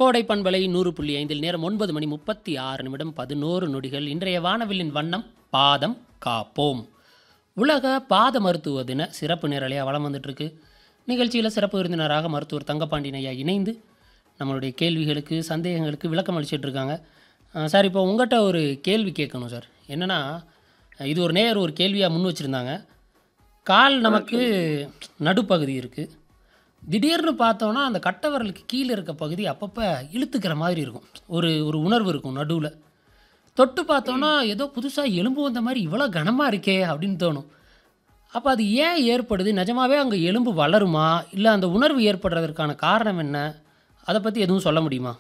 கோடை பண்பலை நூறு புள்ளி ஐந்தில் நேரம் ஒன்பது மணி முப்பத்தி ஆறு நிமிடம் பதினோரு நொடிகள் இன்றைய வானவில்லின் வண்ணம் பாதம் காப்போம் உலக பாத மருத்துவ தின சிறப்பு நேரலையாக வளம் வந்துட்டுருக்கு நிகழ்ச்சியில் சிறப்பு விருந்தினராக மருத்துவர் தங்கப்பாண்டியன் ஐயா இணைந்து நம்மளுடைய கேள்விகளுக்கு சந்தேகங்களுக்கு விளக்கம் அளிச்சிட்டு இருக்காங்க அஹ் சார் இப்போ உங்கள்கிட்ட ஒரு கேள்வி கேட்கணும் சார் என்னென்னா இது ஒரு நேயர் ஒரு கேள்வியாக முன் வச்சுருந்தாங்க கால் நமக்கு நடுப்பகுதி இருக்குது திடீர்னு பார்த்தோன்னா அந்த கட்டை விரலுக்கு கீழே இருக்க பகுதி அப்பப்போ இழுத்துக்கிற மாதிரி இருக்கும் ஒரு ஒரு உணர்வு இருக்கும் நடுவில் தொட்டு பார்த்தோன்னா ஏதோ புதுசாக எலும்பு வந்த மாதிரி இவ்வளோ கனமாக இருக்கே அப்படின்னு தோணும் அப்போ அது ஏன் ஏற்படுது நிஜமாவே அங்கே எலும்பு வளருமா இல்லை அந்த உணர்வு ஏற்படுறதற்கான காரணம் என்ன அதை பற்றி எதுவும் சொல்ல முடியுமா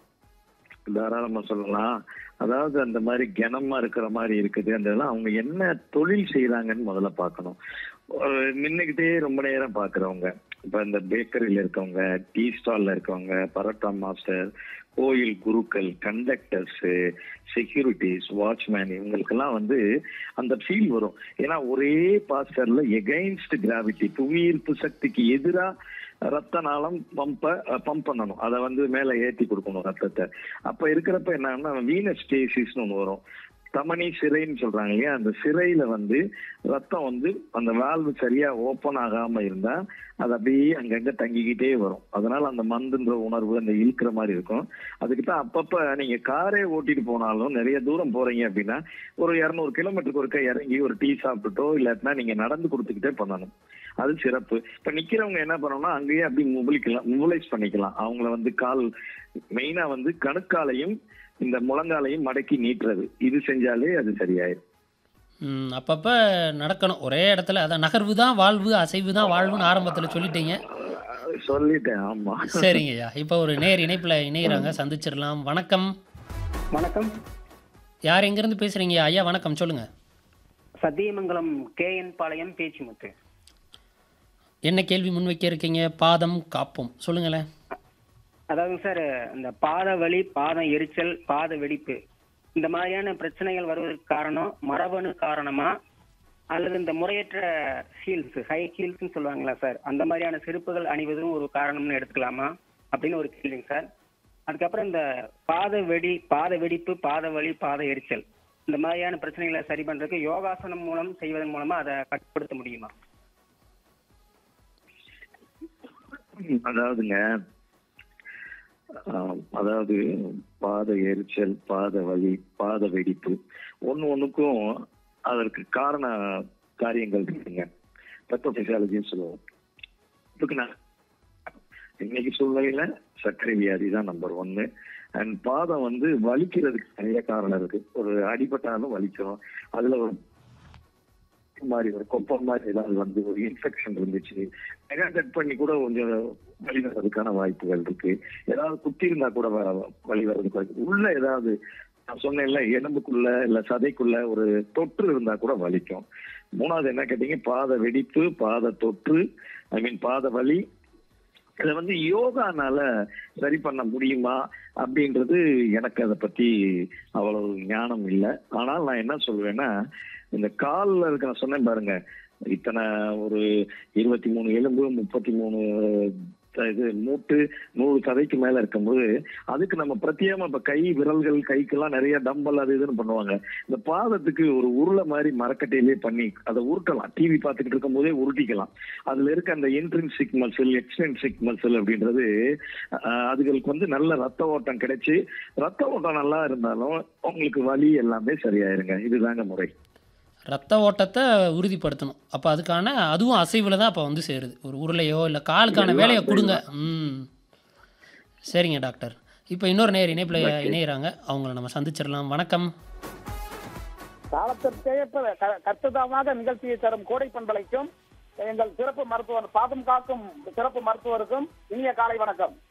தாராளமா சொல்லலாம் அதாவது அந்த மாதிரி கனமா இருக்கிற மாதிரி இருக்குது அந்த இதெல்லாம் அவங்க என்ன தொழில் செய்யறாங்கன்னு முதல்ல பார்க்கணும் ஒரு நின்னுக்கிட்டே ரொம்ப நேரம் பாக்குறவங்க இப்ப இந்த பேக்கரியில இருக்கவங்க டீ ஸ்டால்ல இருக்கவங்க பரோட்டா மாஸ்டர் கோயில் குருக்கள் கண்டக்டர்ஸ் செக்யூரிட்டிஸ் வாட்ச்மேன் இவங்களுக்கெல்லாம் வந்து அந்த ஃபீல் வரும் ஏன்னா ஒரே பாஸ்டர்ல எகைன்ஸ்ட் கிராவிட்டி புவியீர்ப்பு சக்திக்கு எதிரா ரத்த நாளம் பம்ப பம்ப் பண்ணணும் அதை வந்து மேல ஏத்தி கொடுக்கணும் ரத்தத்தை அப்ப இருக்கிறப்ப என்னன்னா வீனஸ் ஸ்டேசிஸ்னு ஒண்ணு வரும் தமனி சிறைன்னு சொல்றாங்க இல்லையா அந்த சிறையில வந்து ரத்தம் வந்து அந்த வால்வு சரியா ஓப்பன் ஆகாம இருந்தா அது அப்படியே அங்கங்க தங்கிக்கிட்டே வரும் அதனால அந்த மந்துன்ற உணர்வு அந்த இழுக்கிற மாதிரி இருக்கும் அதுக்கு தான் அப்பப்ப நீங்க காரே ஓட்டிட்டு போனாலும் நிறைய தூரம் போறீங்க அப்படின்னா ஒரு இரநூறு கிலோமீட்டருக்கு ஒருக்கா இறங்கி ஒரு டீ சாப்பிட்டுட்டோ இல்லாட்டினா நீங்க நடந்து கொடுத்துக்கிட்டே பண்ணணும் அது சிறப்பு இப்ப நிக்கிறவங்க என்ன பண்ணணும்னா அங்கேயே அப்படி முபிலிக்கலாம் முபிலைஸ் பண்ணிக்கலாம் அவங்கள வந்து கால் மெயினா வந்து கணுக்காலையும் இந்த முழங்காலையும் மடக்கி நீட்டுறது இது செஞ்சாலே அது சரியாயிரும் ம், அப்பப்போ நடக்கணும் ஒரே இடத்துல அதான் நகர்வு தான் வாழ்வு அசைவு தான் வாழ்வுன்னு ஆரம்பத்தில் சொல்லிட்டீங்க அஹ் சொல்லிட்டேன் ஆமா சரிங்க ஐயா இப்போ ஒரு நேர் இணைப்பில் இணைகிறாங்க சந்திச்சிடலாம் வணக்கம் வணக்கம் யார் எங்கேருந்து பேசுகிறீங்க ஐயா வணக்கம் சொல்லுங்கள் சத்தியமங்கலம் கேஎன் பாளையம் பேச்சுமுத்து என்ன கேள்வி முன்வைக்க இருக்கீங்க பாதம் காப்போம் சொல்லுங்களேன் அதாவது சார் இந்த பாத வலி பாதம் எரிச்சல் பாத வெடிப்பு இந்த மாதிரியான பிரச்சனைகள் வருவதற்கு காரணம் மரபணு காரணமா அல்லது இந்த முறையற்ற ஹீல்ஸ் ஹை ஹீல்ஸ்னு சொல்லுவாங்களா சார் அந்த மாதிரியான செருப்புகள் அணிவதும் ஒரு காரணம்னு எடுத்துக்கலாமா அப்படின்னு ஒரு கேள்விங்க சார் அதுக்கப்புறம் இந்த பாத வெடி பாத வெடிப்பு பாத வலி பாத எரிச்சல் இந்த மாதிரியான பிரச்சனைகளை சரி பண்றதுக்கு யோகாசனம் மூலம் செய்வதன் மூலமா அதை கட்டுப்படுத்த முடியுமா அதாவதுங்க ஆஹ், அதாவது பாத எரிச்சல் பாத வலி பாத வெடிப்பு ஒண்ணு ஒண்ணுக்கும் அதற்கு காரண காரியங்கள் இருக்குங்க பெத்தோபிசியாலஜின்னு சொல்லுவோம் இதுக்கு நான் இன்னைக்கு சூழ்நிலையில சர்க்கரை வியாதி தான் நம்பர் ஒன்னு அண்ட் பாதம் வந்து வலிக்கிறதுக்கு நிறைய காரணம் இருக்கு ஒரு அடிபட்டாலும் வலிக்கும் அதுல ஒரு மாதிரி ஒரு கொப்பம் மாதிரி ஏதாவது வந்து ஒரு இன்ஃபெக்ஷன் இருந்துச்சு நிறைய கட் பண்ணி கூட கொஞ்சம் வலி வர்றதுக்கான வாய்ப்புகள் இருக்கு ஏதாவது குத்தி இருந்தா கூட வ- வலி வர்றதுக்கு வாய்ப்பு உள்ள ஏதாவது நான் சொன்னேன்ல எலும்புக்குள்ள இல்ல சதைக்குள்ள ஒரு தொற்று இருந்தா கூட வலிக்கும் மூணாவது என்ன கேட்டீங்க பாத வெடிப்பு பாத தொற்று ஐ மீன் பாத வலி இதை வந்து யோகானால சரி பண்ண முடியுமா அப்படின்றது எனக்கு அதை பத்தி அவ்வளவு ஞானம் இல்லை ஆனால் நான் என்ன சொல்லுவேன்னா இந்த கால்ல இருக்க நான் சொன்னேன் பாருங்க இத்தனை ஒரு இருபத்தி மூணு எலும்பு முப்பத்தி மூணு இது மூட்டு நூறு சதைக்கு மேல இருக்கும்போது அதுக்கு நம்ம பிரத்யேகமா இப்ப கை விரல்கள் கைக்கெல்லாம் நிறைய டம்பல் அது இதுன்னு பண்ணுவாங்க இந்த பாதத்துக்கு ஒரு உருளை மாதிரி மரக்கட்டையிலே பண்ணி அதை உருட்டலாம் டிவி பார்த்துக்கிட்டு இருக்கும் போதே உருட்டிக்கலாம் அதுல இருக்க அந்த இன்ட்ரின்சிக் மசில் எக்ஸ்டென்சிக் மசில் அப்படின்றது ஆஹ், அதுகளுக்கு வந்து நல்ல ரத்த ஓட்டம் கிடைச்சு ரத்த ஓட்டம் நல்லா இருந்தாலும் உங்களுக்கு வலி எல்லாமே சரியாயிருங்க இதுதாங்க முறை ரத்த ஓட்டத்தை உறுதிப்படுத்தணும் அப்போ அதுக்கான அதுவும் அசைவில் தான் அப்போ வந்து சேருது ஒரு உருளையோ இல்லை காலுக்கான எல்லாம் வேலையை கொடுங்க ம் சரிங்க டாக்டர் இப்போ இன்னொரு நேர் இணைப்பில் இணையிறாங்க அவங்கள நம்ம சந்திச்சிடலாம் வணக்கம் காலத்திற்கேற்ப க- கர்த்ததமாக நிகழ்ச்சியை தரும் கோடை பண்பலைக்கும் எங்கள் சிறப்பு மருத்துவர் பாதம் காக்கும் சிறப்பு மருத்துவருக்கும் இனிய காலை வணக்கம்